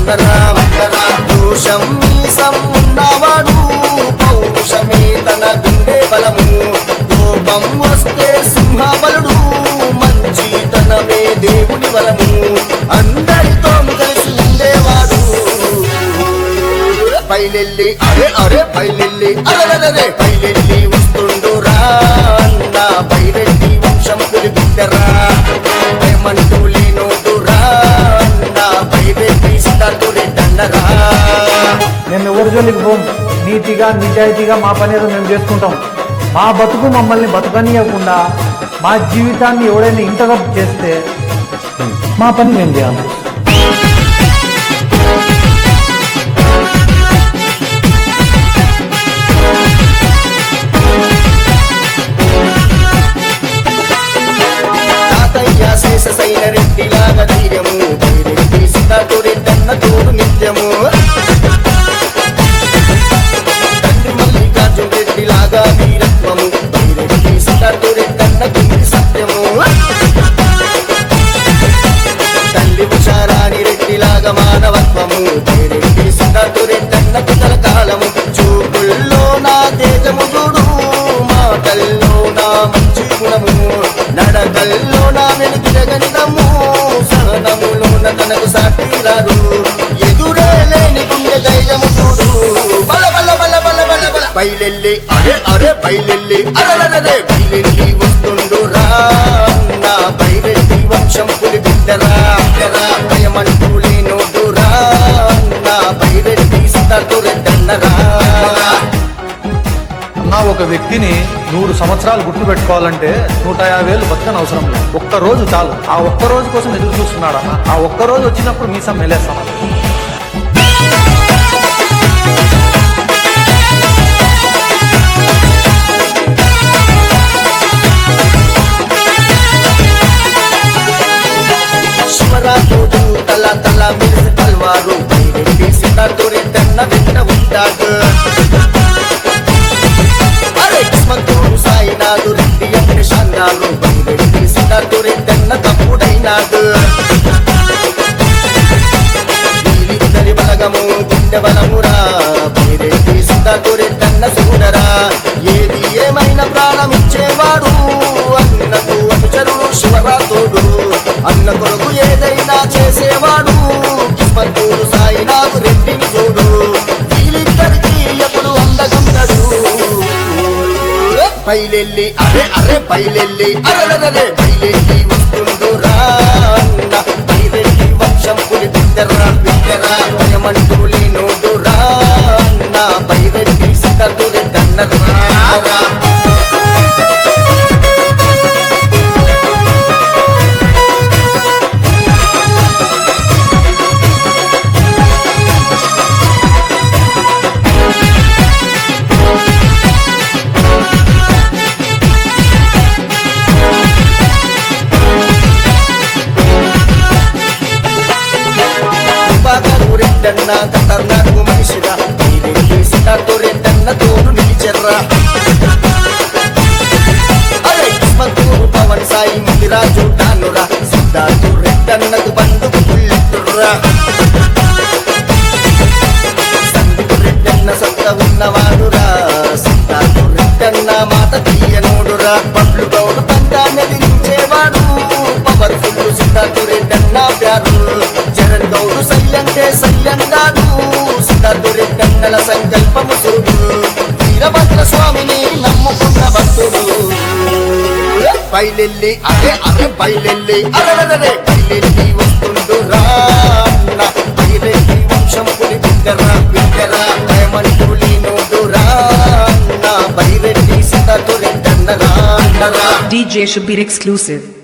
వందరా వందరా దోషం మీసం ఉన్నవాడు పౌరుషమే తన గుండె బలము కోపం వస్తే సింహబలుడు మంచితనమే దేవుని బలము అందరితో కలిసి ఉండేవాడు పైలెల్లి అరే అరే పైలెల్లి అరే పైలెల్లి వస్తుండురా అన్న పైరెడ్డి వంశం పిలిపిద్దరా ఏమంటూ లేనోడురా అన్న పైరెడ్డి సిద్ధార్థు రెడ్డన్నరా మేము ఎవరి జోలికి పోం నీతిగా నిజాయితీగా మా పని ఏదో మేము చేసుకుంటాం మా బతుకు మమ్మల్ని బతకనీయకుండా మా జీవితాన్ని ఎవడైనా ఇంతగా చేస్తే మా పని మేము చేయాలి తాతయ్య శేష సైన రెడ్డిలాగా ధైర్యము పైరెడ్డి సిద్ధార్థు రెడ్డన్న తోడు నిత్యము తండ్రి మల్లికార్జున రెడ్డిలాగా వీరత్వము పైరెడ్డి సిద్ధార్థు రెడ్డన్న కింది సత్యము తల్లి ఉషారాణి రెడ్డిలాగా మానవత్వము పైరెడ్డి సిద్ధార్థు రెడ్డన్న కుతల కాలము చూపుల్లో నా తేజము చూడు మాటల్లో నా మంచి గుణము నడకల్లో నా వెనుతిరగనిదము సహనములోన తనకు సాటి రాదు ఎదురే లేని గుండె ధైర్యము చూడు బల బల బల బల బల బల పైలెల్లి అరే అరే పైలెల్లి అరే పైలెల్లి వస్తుండు రా నా పైరెడ్డి వంశం పులి బిడ్డరా బిడ్డరా భయమంటూ లేనోడు రా నా పైరెడ్డి సిద్ధార్థు రెడ్డన్నరా అన్న ఒక వ్యక్తిని నూరు సంవత్సరాలు గుర్తు పెట్టుకోవాలంటే నూట యాభై వేలు బతకని అవసరం లేదు ఒక్క రోజు చాలు ఆ ఒక్క రోజు కోసం ఎదురు చూస్తున్నాడు అన్న ఆ ఒక్క రోజు వచ్చినప్పుడు మీసం మెలేస్తాం శివరాజుడు తల తల మెరిసి తల్వారు పైరెడ్డి సిద్ధార్థు రెడ్డన్న వెంట ఉంటాడు అరే కిస్మత్తూరు సాయినాథు రెడ్డి అక్కడి షాంగారు పైరెడ్డి సిద్ధార్థు రెడ్డన్న తప్పుడైనాడు వీరిద్దరి బలగము గుండె బలమురా పైరెడ్డి సిద్ధార్థు రెడ్డన్న చూడరా ఏది ఏమైనా ప్రాణం ఇచ్చేవాడు అన్నకు అనుచరుడు శివరాతోడు అన్న కొరకు ఏదైనా చేసేవాడు కిస్మత్తూరు సాయినాథు రెడ్డిని చూడు వీరిద్దరికి ఎప్పుడు అందగుండడు పైలెల్లి అరే అరే పైలెల్లి అరే పైలెల్లి వస్తుండు రా అన్న పైరెడ్డి వంశం పులి బిడ్డరా బిడ్డరా భయమంటూ లేనోడు రా అన్న పైరెడ్డి సిద్ధు రెడ్డన్నరా బాగారు రెడ్డన్న ఖతర్నాకు మనిషిరా పైరెడ్డి సిద్ధు రెడ్డన్న తోడు నిలిచెర్రా అరే కిస్మత్తూరు పవన్ సాయి ముదిరాజు తానురా సిద్ధార్థు రెడ్డన్నకు బంధుకు పుల్లెత్తుర్రా సందుకు రెడ్డన్న సొంత ఉన్నవాడురా సిద్ధార్థు రెడ్డన్న మాట తీయనోడురా పబ్లు గౌడు పందాన్ని ఎదిరించేవాడు పవర్ఫుల్ సిద్ధార్థు రెడ్డన్న ప్యారు జగన్ గౌడు సయ్యంటే సయ్యంగాడు సిద్ధార్థు రెడ్డన్నల సంకల్పము చూడు వీరభద్ర స్వామిని నమ్ముకున్న భక్తుడు పైలెల్లి అరే అరే పైలెల్లి అరే పైలెల్లి వస్తుండు రా అన్న పైరెడ్డి వంశం పులి బిడ్డరా బిడ్డరా భయమంటూ లేనోడు రా అన్న పైరెడ్డి సిద్ధ రెడ్డన్నరా అన్నరా DJ Shabir exclusive.